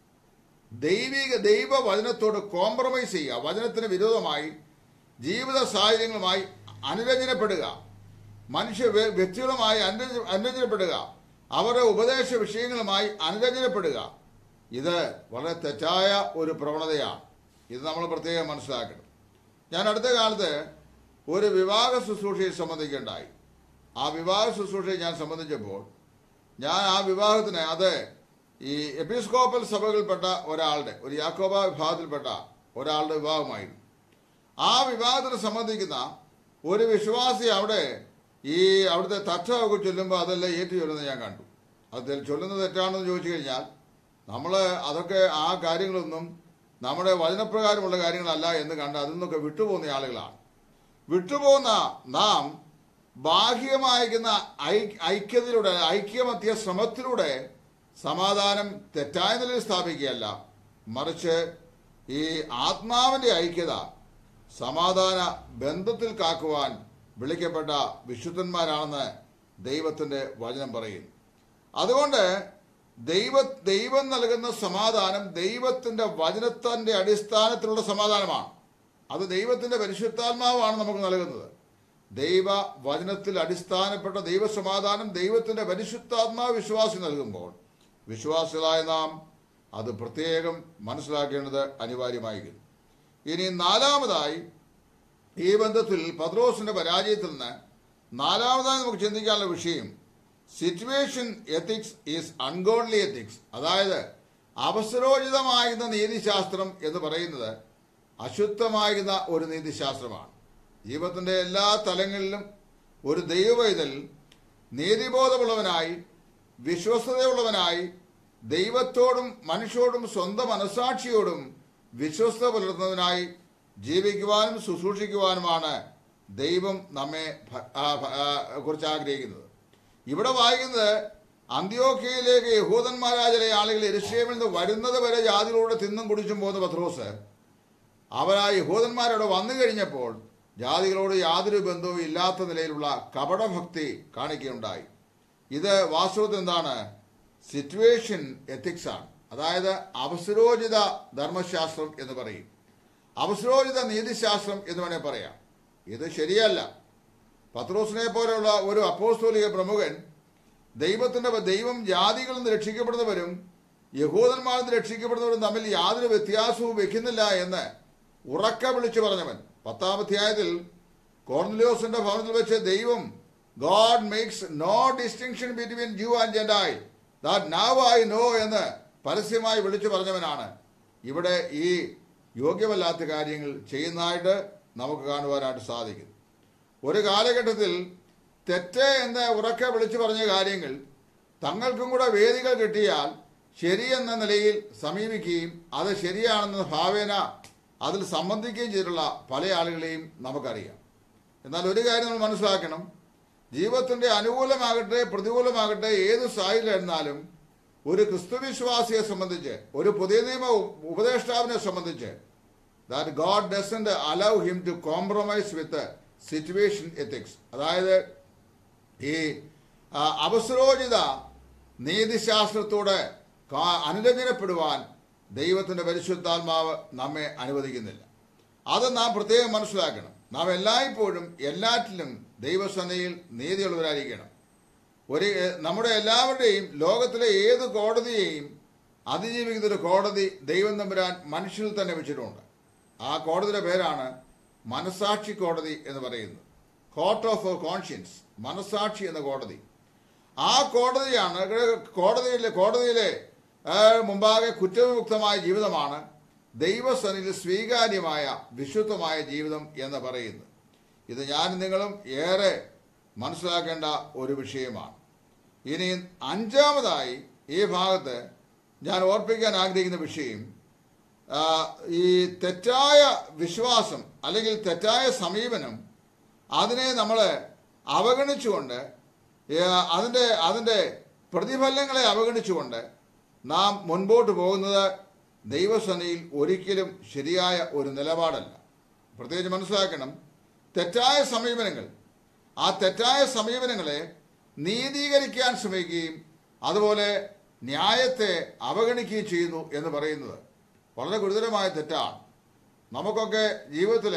ദൈവിക ദൈവ വചനത്തോട് കോംപ്രമൈസ് ചെയ്യുക വചനത്തിന് വിരോധമായി ജീവിത സാഹചര്യങ്ങളുമായി അനുരഞ്ജനപ്പെടുക മനുഷ്യ വ്യ- വ്യക്തികളുമായി അനുരഞ്ജ- അനുരഞ്ജനപ്പെടുക അവരുടെ ഉപദേശ വിഷയങ്ങളുമായി അനുരഞ്ജനപ്പെടുക ഇത് വളരെ തെറ്റായ ഒരു പ്രവണതയാണ് ഇത് നമ്മൾ പ്രത്യേകം മനസ്സിലാക്കണം ഞാൻ അടുത്ത കാലത്ത് ഒരു വിവാഹ ശുശ്രൂഷയെ സംബന്ധിക്കുകയുണ്ടായി ആ വിവാഹ ശുശ്രൂഷയെ ഞാൻ സംബന്ധിച്ചപ്പോൾ ഞാൻ ആ വിവാഹത്തിന് അത് ഈ എപ്പിസ്കോപ്പൽ സഭകളിൽപ്പെട്ട ഒരാളുടെ ഒരു യാക്കോബ വിഭാഗത്തിൽപ്പെട്ട ഒരാളുടെ വിവാഹമായിരുന്നു ആ വിവാഹത്തിന് സംബന്ധിക്കുന്ന ഒരു വിശ്വാസി അവിടെ ഈ അവിടുത്തെ തട്ടമൊക്കെ ചൊല്ലുമ്പോൾ അതെല്ലാം ഏറ്റു ചൊല്ലുന്നത് ഞാൻ കണ്ടു അത് ചൊല്ലുന്നത് തെറ്റാണെന്ന് ചോദിച്ചു കഴിഞ്ഞാൽ നമ്മൾ അതൊക്കെ ആ കാര്യങ്ങളൊന്നും നമ്മുടെ വചനപ്രകാരമുള്ള കാര്യങ്ങളല്ല എന്ന് കണ്ട് അതിൽ നിന്നൊക്കെ വിട്ടുപോകുന്ന ആളുകളാണ് വിട്ടുപോകുന്ന നാം ബാഹ്യമായിരിക്കുന്ന ഐ- ഐക്യതയിലൂടെ ഐക്യമത്യ ശ്രമത്തിലൂടെ സമാധാനം തെറ്റായ നിലയിൽ സ്ഥാപിക്കുകയല്ല മറിച്ച് ഈ ആത്മാവിന്റെ ഐക്യത സമാധാന ബന്ധത്തിൽ കാക്കുവാൻ വിളിക്കപ്പെട്ട വിശുദ്ധന്മാരാണെന്ന് ദൈവത്തിന്റെ വചനം പറയുന്നു അതുകൊണ്ട് ദൈവ ദൈവം നൽകുന്ന സമാധാനം ദൈവത്തിന്റെ വചനത്തിന്റെ അടിസ്ഥാനത്തിലുള്ള സമാധാനമാണ് അത് ദൈവത്തിന്റെ പരിശുദ്ധാത്മാവാണ് നമുക്ക് നൽകുന്നത് ദൈവ വചനത്തിൽ അടിസ്ഥാനപ്പെട്ട ദൈവസമാധാനം ദൈവത്തിന്റെ പരിശുദ്ധാത്മാവ് വിശ്വാസി നൽകുമ്പോൾ വിശ്വാസികളായ നാം അത് പ്രത്യേകം മനസ്സിലാക്കേണ്ടത് അനിവാര്യമായിരിക്കുന്നു ഇനി നാലാമതായി ഈ ബന്ധത്തിൽ പത്രോസിന്റെ പരാജയത്തിൽ നിന്ന് നാലാമതായി നമുക്ക് ചിന്തിക്കാനുള്ള വിഷയം situation ethics is ungodly ethics അതായത് അവസരോചിതമായിരുന്ന നീതിശാസ്ത്രം എന്ന് പറയുന്നത് അശുദ്ധമായിരുന്ന ഒരു നീതിശാസ്ത്രമാണ് ജീവിതത്തിന്റെ എല്ലാ തലങ്ങളിലും ഒരു ദൈവവൈതൽ നീതിബോധമുള്ളവനായി വിശ്വസ്തതയുള്ളവനായി ദൈവത്തോടും മനുഷ്യരോടും സ്വന്തം മനസാക്ഷിയോടും വിശ്വസ്ത പുലർത്തുന്നതിനായി ജീവിക്കുവാനും ശുശ്രൂഷിക്കുവാനുമാണ് ദൈവം നമ്മെ ഭ- ആ, ഭ- ആ, കുറിച്ച് ആഗ്രഹിക്കുന്നത് ഇവിടെ വായിക്കുന്നത് അന്ത്യോക്കയിലേക്ക് യഹൂദന്മാരായ ചില ആളുകൾ എരുഷേമിൽ നിന്ന് വരുന്നത് വരെ ജാതികളോട് തിന്നും കുടിച്ചും പോകുന്ന പത്രോസ് അവർ ആ യഹൂദന്മാരോട് വന്നു കഴിഞ്ഞപ്പോൾ ജാതികളോട് യാതൊരു ബന്ധവും ഇല്ലാത്ത നിലയിലുള്ള കപടഭക്തി കാണിക്കുകയുണ്ടായി ഇത് വാസ്തവത്തിൽ എന്താണ് സിറ്റുവേഷൻ എത്തിക്സ് ആണ് അതായത് അവസരോചിത ധർമ്മശാസ്ത്രം എന്ന് പറയും അവസരോചിത നീതിശാസ്ത്രം എന്ന് വേണേൽ പറയാം ഇത് ശരിയല്ല പത്രോസിനെ പോലെയുള്ള ഒരു അപ്പോസ്തോലിക പ്രമുഖൻ ദൈവത്തിന്റെ ദൈവം ജാതികളിൽ നിന്ന് രക്ഷിക്കപ്പെടുന്നവരും യഹൂദന്മാരിൽ നിന്ന് രക്ഷിക്കപ്പെടുന്നവരും തമ്മിൽ യാതൊരു വ്യത്യാസവും വെക്കുന്നില്ല എന്ന് ഉറക്ക വിളിച്ചു പറഞ്ഞവൻ പത്താം അധ്യായത്തിൽ കോർണലിയോസിന്റെ ഭവനത്തിൽ വെച്ച് ദൈവം God makes no distinction between Jew and Gentile. That now I know എന്ന് പരസ്യമായി വിളിച്ചു പറഞ്ഞവനാണ് ഇവിടെ ഈ യോഗ്യമല്ലാത്ത കാര്യങ്ങൾ ചെയ്യുന്നതായിട്ട് നമുക്ക് കാണുവാനായിട്ട് സാധിക്കും ഒരു കാലഘട്ടത്തിൽ തെറ്റ് എന്ന് ഉറക്കെ വിളിച്ചു പറഞ്ഞ കാര്യങ്ങൾ തങ്ങൾക്കും കൂടെ വേദികൾ കിട്ടിയാൽ ശരിയെന്ന നിലയിൽ സമീപിക്കുകയും അത് ശരിയാണെന്ന ഭാവേന അതിൽ സംബന്ധിക്കുകയും ചെയ്തിട്ടുള്ള പല ആളുകളെയും നമുക്കറിയാം എന്നാൽ ഒരു കാര്യം നമ്മൾ മനസ്സിലാക്കണം ജീവിതത്തിന്റെ അനുകൂലമാകട്ടെ പ്രതികൂലമാകട്ടെ ഏത് സാഹചര്യമായിരുന്നാലും ഒരു ക്രിസ്തുവിശ്വാസിയെ സംബന്ധിച്ച് ഒരു പുതിയ നിയമ ഉപദേഷ്ടാവിനെ സംബന്ധിച്ച് that God doesn't allow him to compromise with situation ethics അതായത് ഈ ആ, അവസരോചിത നീതിശാസ്ത്രത്തോട് കാ- അനുരഞ്ജനപ്പെടുവാൻ ദൈവത്തിന്റെ പരിശുദ്ധാത്മാവ് നമ്മെ അനുവദിക്കുന്നില്ല അത് നാം പ്രത്യേകം മനസ്സിലാക്കണം നാം എല്ലായ്പ്പോഴും എല്ലാറ്റിലും ദൈവസന്നയിൽ നീതിയുള്ളവരായിരിക്കണം ഒരു എ, നമ്മുടെ എല്ലാവരുടെയും ലോകത്തിലെ ഏത് കോടതിയെയും അതിജീവിക്കുന്ന ഒരു കോടതി ദൈവം തമ്പുരാൻ മനുഷ്യരിൽ തന്നെ വെച്ചിട്ടുണ്ട് ആ കോടതിയുടെ പേരാണ് മനസാക്ഷി കോടതി എന്ന് പറയുന്നത് കോർട്ട് ഓഫ് കോൺഷ്യൻസ് മനസാക്ഷി എന്ന കോടതി ആ കോടതിയാണ് കോടതിയിലെ കോടതിയിലെ ആ, മുമ്പാകെ കുറ്റവിമുക്തമായ ജീവിതമാണ് ദൈവസനിൽ സ്വീകാര്യമായ വിശുദ്ധമായ ജീവിതം എന്ന് പറയുന്നത് ഇത് ഞാൻ നിങ്ങളും ഏറെ മനസ്സിലാക്കേണ്ട ഒരു വിഷയമാണ് ഇനി അഞ്ചാമതായി ഈ ഭാഗത്ത് ഞാൻ ഓർപ്പിക്കാൻ ആഗ്രഹിക്കുന്ന വിഷയം ആ, ഈ തെറ്റായ വിശ്വാസം അല്ലെങ്കിൽ തെറ്റായ സമീപനം അതിനെ നമ്മൾ അവഗണിച്ചുകൊണ്ട് ഏ, അതിൻ്റെ അതിൻ്റെ പ്രതിഫലങ്ങളെ അവഗണിച്ചുകൊണ്ട് നാം മുൻപോട്ട് പോകുന്നത് ദൈവസനയിൽ ഒരിക്കലും ശരിയായ ഒരു നിലപാടല്ല പ്രത്യേകിച്ച് മനസ്സിലാക്കണം തെറ്റായ സമീപനങ്ങൾ ആ തെറ്റായ സമീപനങ്ങളെ നീതീകരിക്കാൻ ശ്രമിക്കുകയും അതുപോലെ ന്യായത്തെ അവഗണിക്കുകയും ചെയ്യുന്നു എന്ന് പറയുന്നത് വളരെ ഗുരുതരമായ തെറ്റാണ് നമുക്കൊക്കെ ജീവിതത്തിൽ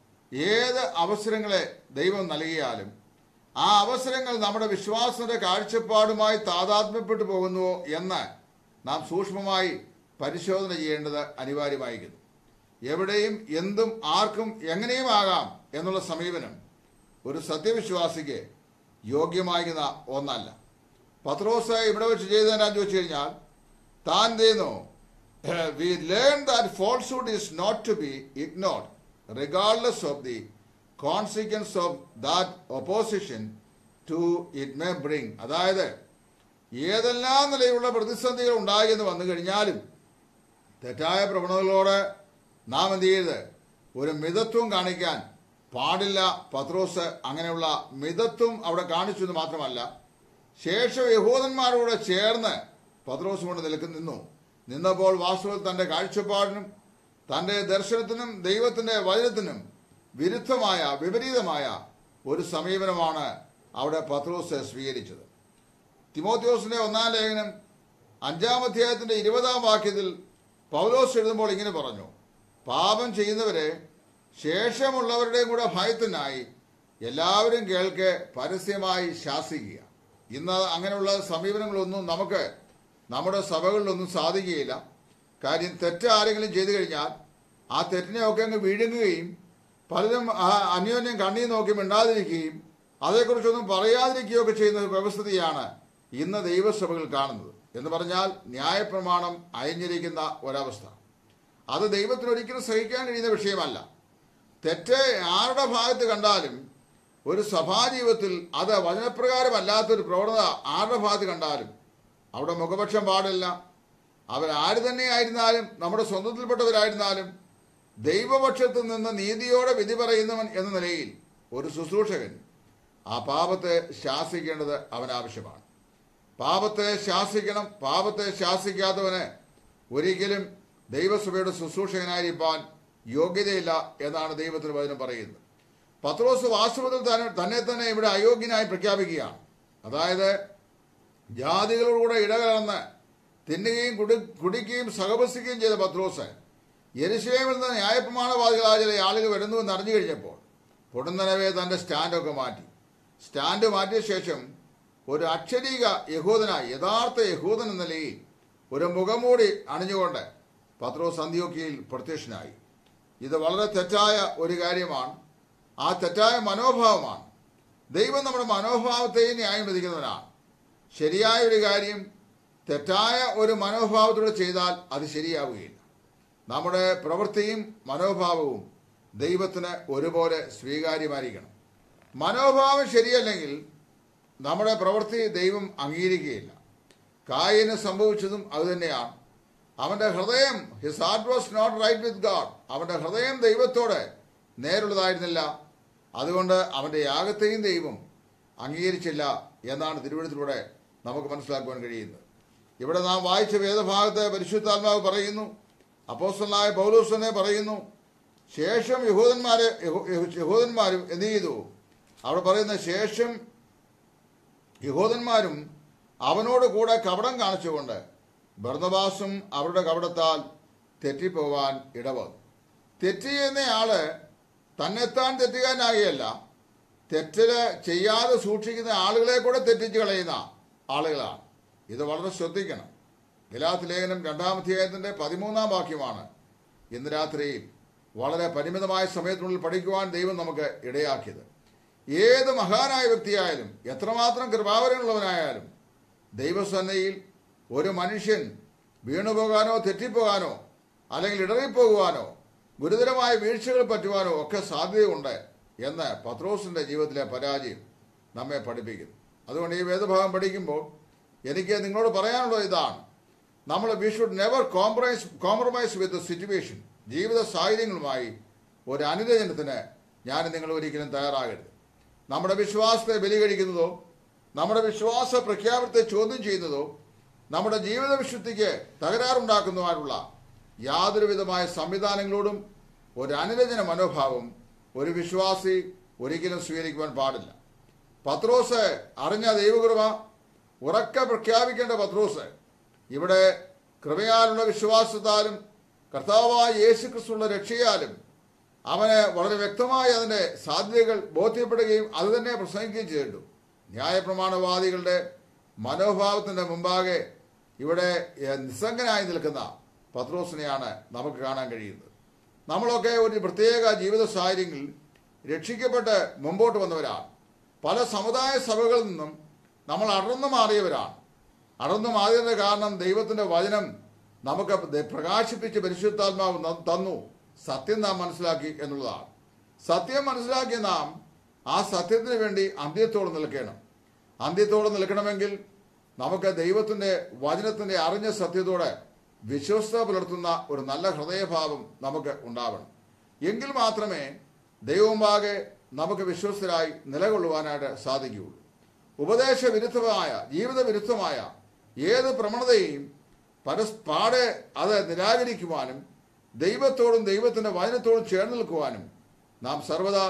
ഏത് അവസരങ്ങളെ ദൈവം നൽകിയാലും ആ അവസരങ്ങൾ നമ്മുടെ വിശ്വാസത്തിന്റെ കാഴ്ചപ്പാടുമായി താതാത്മ്യപ്പെട്ടു പോകുന്നുവോ എന്ന് നാം സൂക്ഷ്മമായി പരിശോധന ചെയ്യേണ്ടത് അനിവാര്യമായിരിക്കുന്നു എവിടെയും എന്തും ആർക്കും എങ്ങനെയും ആകാം എന്നുള്ള സമീപനം ഒരു സത്യവിശ്വാസിക്ക് യോഗ്യമാകുന്ന ഒന്നല്ല പത്രോസ് ഇവിടെ വെച്ച് ചെയ്തതെന്നാ ചോദിച്ചു കഴിഞ്ഞാൽ താൻ ചെയ്യുന്നു we learn that falsehood is not to be ignored regardless of the consequence of that opposition to it may bring അതായത് ഏതെല്ലാം നിലയിലുള്ള പ്രതിസന്ധികൾ ഉണ്ടായി എന്ന് വന്നു കഴിഞ്ഞാലും തെറ്റായ പ്രവണതകളോട് നാം എന്ത് ചെയ്യരുത് ഒരു മിതത്വം കാണിക്കാൻ പാടില്ല പത്രോസ് അങ്ങനെയുള്ള മിതത്വം അവിടെ കാണിച്ചു എന്ന് മാത്രമല്ല ശേഷം യഹൂദന്മാരോട് ചേർന്ന് പത്രോസ് കൊണ്ട് നിൽക്കു നിന്നു നിന്നപ്പോൾ വാസ്തവത്തിൽ തന്റെ കാഴ്ചപ്പാടിനും തന്റെ ദർശനത്തിനും ദൈവത്തിന്റെ വചനത്തിനും വിരുദ്ധമായ വിപരീതമായ ഒരു സമീപനമാണ് അവിടെ പത്രോസ് സ്വീകരിച്ചത് തിമോത്യോസിന്റെ ഒന്നാം ലേഖനം അഞ്ചാം അധ്യായത്തിന്റെ ഇരുപതാം വാക്യത്തിൽ പൗലോസ് എഴുതുമ്പോൾ ഇങ്ങനെ പറഞ്ഞു പാപം ചെയ്യുന്നവരെ ശേഷമുള്ളവരുടെയും കൂടെ ഭയത്തിനായി എല്ലാവരും കേൾക്കെ പരസ്യമായി ശാസിക്കുക ഇന്ന് അങ്ങനെയുള്ള സമീപനങ്ങളൊന്നും നമുക്ക് നമ്മുടെ സഭകളിലൊന്നും സാധിക്കുകയില്ല കാര്യം തെറ്റ് ആരെങ്കിലും ചെയ്തു കഴിഞ്ഞാൽ ആ തെറ്റിനെയൊക്കെ അങ്ങ് വിഴുങ്ങുകയും പലരും ആ അന്യോന്യം കണ്ണീർ നോക്കി മിണ്ടാതിരിക്കുകയും അതേക്കുറിച്ചൊന്നും പറയാതിരിക്കുകയൊക്കെ ചെയ്യുന്ന ഒരു വ്യവസ്ഥിതിയാണ് ഇന്ന് ദൈവസഭകൾ കാണുന്നത് എന്ന് പറഞ്ഞാൽ ന്യായപ്രമാണം അയഞ്ഞിരിക്കുന്ന ഒരവസ്ഥ അത് ദൈവത്തിന് ഒരിക്കലും സഹിക്കാൻ കഴിയുന്ന വിഷയമല്ല തെറ്റ് ആരുടെ ഭാഗത്ത് കണ്ടാലും ഒരു സഭാജീവിതത്തിൽ അത് വചനപ്രകാരമല്ലാത്തൊരു പ്രവണത ആരുടെ ഭാഗത്ത് കണ്ടാലും അവിടെ മുഖപക്ഷം പാടില്ല അവരാര് തന്നെ ആയിരുന്നാലും നമ്മുടെ സ്വന്തത്തിൽപ്പെട്ടവരായിരുന്നാലും ദൈവപക്ഷത്തിൽ നിന്ന് നീതിയോടെ വിധി പറയുന്നവൻ എന്ന നിലയിൽ ഒരു ശുശ്രൂഷകൻ ആ പാപത്തെ ശാസിക്കേണ്ടത് അവൻ ആവശ്യമാണ് പാപത്തെ ശാസിക്കണം പാപത്തെ ശാസിക്കാത്തവന് ഒരിക്കലും ദൈവസഭയുടെ ശുശ്രൂഷകനായിരിക്കാൻ യോഗ്യതയില്ല എന്നാണ് ദൈവത്തിന് വചനം പറയുന്നത് പത്രോസ് വാസ്തവത്തിൽ തന്നെ തന്നെ തന്നെ ഇവിടെ അയോഗ്യനായി പ്രഖ്യാപിക്കുകയാണ് അതായത് ജാതികളോടുകൂടെ ഇടകലർന്ന് തിന്നുകയും കുടി കുടിക്കുകയും സഹവസിക്കുകയും ചെയ്ത പത്രോസ് യെരുശലേമിൽ നിന്ന് ന്യായപ്രമാണവാദികളായ ചില ആളുകൾ വരുന്നുവെന്ന് അറിഞ്ഞു കഴിഞ്ഞപ്പോൾ പൊടുന്നനവേ തന്റെ സ്റ്റാൻഡൊക്കെ മാറ്റി സ്റ്റാൻഡ് മാറ്റിയ ശേഷം ഒരു അക്ഷരീക യഹൂദനായി യഥാർത്ഥ യഹൂദൻ എന്ന നിലയിൽ ഒരു മുഖംമൂടി അണിഞ്ഞുകൊണ്ട് പത്രോസ് അന്ത്യോക്കിയയിൽ പ്രത്യക്ഷനായി ഇത് വളരെ തെറ്റായ ഒരു കാര്യമാണ് ആ തെറ്റായ മനോഭാവമാണ് ദൈവം നമ്മുടെ മനോഭാവത്തെയും ന്യായം വിധിക്കുന്നവനാണ് ശരിയായ ഒരു കാര്യം തെറ്റായ ഒരു മനോഭാവത്തോടെ ചെയ്താൽ അത് ശരിയാവുകയില്ല നമ്മുടെ പ്രവൃത്തിയും മനോഭാവവും ദൈവത്തിന് ഒരുപോലെ സ്വീകാര്യമായിരിക്കണം മനോഭാവം ശരിയല്ലെങ്കിൽ നമ്മുടെ പ്രവൃത്തി ദൈവം അംഗീകരിക്കുകയില്ല കായിന് സംഭവിച്ചതും അതുതന്നെയാണ് അവന്റെ ഹൃദയം his heart was not right with God അവന്റെ ഹൃദയം ദൈവത്തോട് നേരുള്ളതായിരുന്നില്ല അതുകൊണ്ട് അവന്റെ യാഗത്തെയും ദൈവം അംഗീകരിച്ചില്ല എന്നാണ് തിരുവഴുത്തിലൂടെ നമുക്ക് മനസ്സിലാക്കുവാൻ കഴിയുന്നത് ഇവിടെ നാം വായിച്ച വേദഭാഗത്ത് പരിശുദ്ധാത്മാവ് പറയുന്നു അപ്പോസ്റ്റലായ പൗലോസ് തന്നെ പറയുന്നു ശേഷം യഹൂദന്മാരെ യഹൂ- യഹൂ- യഹൂദന്മാരും എന്ത് ചെയ്തു അവിടെ പറയുന്ന ശേഷം യഹൂദന്മാരും അവനോട് കൂടെ കപടം കാണിച്ചുകൊണ്ട് ഭർണബാസും അവരുടെ കപടത്താൽ തെറ്റിപ്പോവാൻ ഇടവന്നു തെറ്റി എന്നയാള് തന്നെത്താൻ തെറ്റുകാരനാകുകയല്ല തെറ്റില് ചെയ്യാതെ സൂക്ഷിക്കുന്ന ആളുകളെ കൂടെ തെറ്റിച്ച് കളയുന്ന ആളുകളാണ് ഇത് വളരെ ശ്രദ്ധിക്കണം ഗലാത്ത് ലേഖനം രണ്ടാമധ്യായത്തിന്റെ പതിമൂന്നാം വാക്യമാണ് ഇന്ന് രാത്രി വളരെ പരിമിതമായ സമയത്തിനുള്ളിൽ പഠിക്കുവാൻ ദൈവം നമുക്ക് ഇടയാക്കിയത് ഏത് മഹാനായ വ്യക്തിയായാലും എത്രമാത്രം കൃപാവരമുള്ളവനായാലും ദൈവസന്നയിൽ ഒരു മനുഷ്യൻ വീണുപോകാനോ തെറ്റിപ്പോകാനോ അല്ലെങ്കിൽ ഇടറിപ്പോകുവാനോ ഗുരുതരമായ വീഴ്ചകൾ പറ്റുവാനോ ഒക്കെ സാധ്യതയുണ്ട് എന്ന് പത്രോസിന്റെ ജീവിതത്തിലെ പരാജയം നമ്മെ പഠിപ്പിക്കുന്നു അതുകൊണ്ട് ഈ വേദഭാഗം പഠിക്കുമ്പോൾ എനിക്ക് നിങ്ങളോട് പറയാനുള്ളത് ഇതാണ് നമ്മൾ we should never compromise compromise with situation ജീവിത സാഹചര്യങ്ങളുമായി ഒരു അനുരചനത്തിന് ഞാൻ നിങ്ങൾ ഒരിക്കലും തയ്യാറാകരുത് നമ്മുടെ വിശ്വാസത്തെ ബലികഴിക്കുന്നതോ നമ്മുടെ വിശ്വാസ പ്രഖ്യാപനത്തെ ചോദ്യം ചെയ്യുന്നതോ നമ്മുടെ ജീവിത വിശുദ്ധിക്ക് തകരാറുണ്ടാക്കുന്നതുമായിട്ടുള്ള യാതൊരു വിധമായ സംവിധാനങ്ങളോടും ഒരു അനുരചന മനോഭാവം ഒരു വിശ്വാസി ഒരിക്കലും സ്വീകരിക്കുവാൻ പാടില്ല പത്രോസ് അറിഞ്ഞ ദൈവകൃപ ഉറക്കെ പ്രഖ്യാപിക്കേണ്ട പത്രോസ് ഇവിടെ കൃപയാലുള്ള വിശ്വാസത്താലും കർത്താവായ യേശു ക്രിസ്തുള്ള രക്ഷയാലും അവന് വളരെ വ്യക്തമായി അതിന്റെ സാധ്യതകൾ ബോധ്യപ്പെടുകയും അത് തന്നെ പ്രസംഗിക്കുകയും ചെയ്തിട്ടു ന്യായപ്രമാണവാദികളുടെ മനോഭാവത്തിന്റെ മുമ്പാകെ ഇവിടെ ഏഹ്, നിസ്സംഗനായി നിൽക്കുന്ന പത്രോസിനെയാണ് നമുക്ക് കാണാൻ കഴിയുന്നത് നമ്മളൊക്കെ ഒരു പ്രത്യേക ജീവിത സാഹചര്യങ്ങളിൽ രക്ഷിക്കപ്പെട്ട് മുമ്പോട്ട് വന്നവരാണ് പല സമുദായ സഭകളിൽ നിന്നും നമ്മൾ അടർന്നു മാറിയവരാണ് അടർന്നു മാറിയതിന്റെ കാരണം ദൈവത്തിന്റെ വചനം നമുക്ക് ദ- പ്രകാശിപ്പിച്ച് പരിശുദ്ധാത്മാവ് ന- തന്നു സത്യം നാം മനസ്സിലാക്കി എന്നുള്ളതാണ് സത്യം മനസ്സിലാക്കിയ നാം ആ സത്യത്തിന് വേണ്ടി അന്ത്യത്തോടെ നിൽക്കണം അന്ത്യത്തോടെ നിൽക്കണമെങ്കിൽ നമുക്ക് ദൈവത്തിന്റെ വചനത്തിന്റെ അറിഞ്ഞ സത്യത്തോടെ വിശ്വസ്ത പുലർത്തുന്ന ഒരു നല്ല ഹൃദയഭാവം നമുക്ക് ഉണ്ടാവണം എങ്കിൽ മാത്രമേ ദൈവമാകെ നമുക്ക് വിശ്വസ്തരായി നിലകൊള്ളുവാനായിട്ട് സാധിക്കുകയുള്ളൂ ഉപദേശ വിരുദ്ധമായ ജീവിത വിരുദ്ധമായ ഏത് പ്രവണതയെയും പരസ്പാടെ അത് നിരാകരിക്കുവാനും ദൈവത്തോടും ദൈവത്തിന്റെ വചനത്തോടും ചേർന്ന് നിൽക്കുവാനും നാം സർവദാ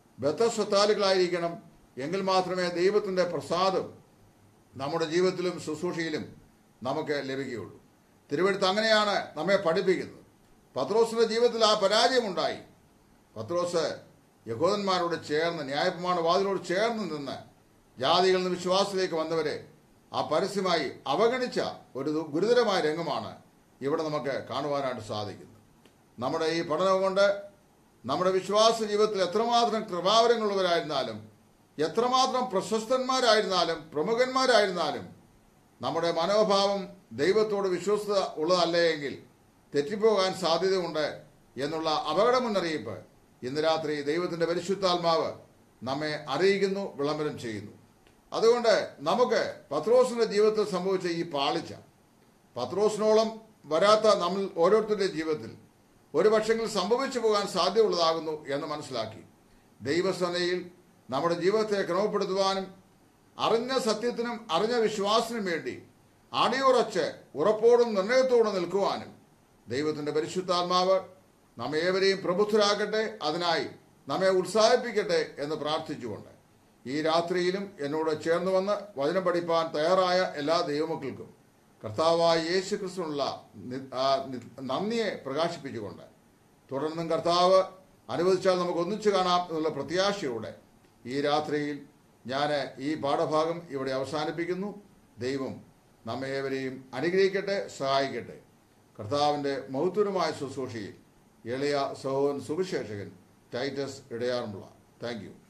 ബദ്ധസ്വത്താലുകളായിരിക്കണം എങ്കിൽ മാത്രമേ ദൈവത്തിന്റെ പ്രസാദം നമ്മുടെ ജീവിതത്തിലും ശുശ്രൂഷയിലും നമുക്ക് ലഭിക്കുകയുള്ളൂ തിരുവഴുത്ത് അങ്ങനെയാണ് നമ്മെ പഠിപ്പിക്കുന്നത് പത്രോസിന്റെ ജീവിതത്തിൽ ആ പരാജയമുണ്ടായി പത്രോസ് യഹോദന്മാരോട് ചേർന്ന് ന്യായപ്രമാണ വാതിലോട് ചേർന്ന് നിന്ന് ജാതികളിൽ നിന്ന് വിശ്വാസത്തിലേക്ക് വന്നവരെ ആ പരസ്യമായി അവഗണിച്ച ഒരു ദു- ഗുരുതരമായ രംഗമാണ് ഇവിടെ നമുക്ക് കാണുവാനായിട്ട് സാധിക്കുന്നത് നമ്മുടെ ഈ പഠനം കൊണ്ട് നമ്മുടെ വിശ്വാസ ജീവിതത്തിൽ എത്രമാത്രം കൃപാവരങ്ങളുള്ളവരായിരുന്നാലും എത്രമാത്രം പ്രശസ്തന്മാരായിരുന്നാലും പ്രമുഖന്മാരായിരുന്നാലും നമ്മുടെ മനോഭാവം ദൈവത്തോട് വിശ്വസ്തത ഉള്ളതല്ല എങ്കിൽ തെറ്റിപ്പോകാൻ സാധ്യതയുണ്ട് എന്നുള്ള അപകട മുന്നറിയിപ്പ് ഇന്ന് രാത്രി ദൈവത്തിന്റെ പരിശുദ്ധാത്മാവ് നമ്മെ അറിയിക്കുന്നു വിളംബരം ചെയ്യുന്നു അതുകൊണ്ട് നമുക്ക് പത്രോസിന്റെ ജീവിതത്തിൽ സംഭവിച്ച ഈ പാളിച്ച പത്രോസിനോളം വരാത്ത നമ്മൾ ഓരോരുത്തരുടെ ജീവിതത്തിൽ ഒരു പക്ഷെങ്കിൽ സംഭവിച്ചു പോകാൻ സാധ്യതയുള്ളതാകുന്നു എന്ന് മനസ്സിലാക്കി ദൈവസനയിൽ നമ്മുടെ ജീവിതത്തെ ക്രമപ്പെടുത്തുവാനും അറിഞ്ഞ സത്യത്തിനും അറിഞ്ഞ വിശ്വാസത്തിനും വേണ്ടി അടിയുറച്ച് ഉറപ്പോടും നിർണയത്തോടും നിൽക്കുവാനും ദൈവത്തിന്റെ പരിശുദ്ധാത്മാവ് നമ്മേവരെയും പ്രബുദ്ധരാക്കട്ടെ അതിനായി നമ്മെ ഉത്സാഹിപ്പിക്കട്ടെ എന്ന് പ്രാർത്ഥിച്ചുകൊണ്ട് ഈ രാത്രിയിലും എന്നോട് ചേർന്ന് വന്ന് വചനം പഠിപ്പാൻ തയ്യാറായ എല്ലാ ദൈവമക്കൾക്കും കർത്താവായ യേശു ക്രിസ്തുനുള്ള നി- ആ നി- നന്ദിയെ പ്രകാശിപ്പിച്ചുകൊണ്ട് തുടർന്നും കർത്താവ് അനുവദിച്ചാൽ നമുക്ക് ഒന്നിച്ചു കാണാം എന്നുള്ള പ്രത്യാശയോടെ ഈ രാത്രിയിൽ ഞാൻ ഈ പാഠഭാഗം ഇവിടെ അവസാനിപ്പിക്കുന്നു ദൈവം നമ്മേവരെയും അനുഗ്രഹിക്കട്ടെ സഹായിക്കട്ടെ കർത്താവിൻ്റെ മഹത്വരമായ ശുശ്രൂഷയിൽ എളിയ സഹോദരൻ സുവിശേഷകൻ ടൈറ്റസ് ഇടയാറുമുള്ള താങ്ക് യു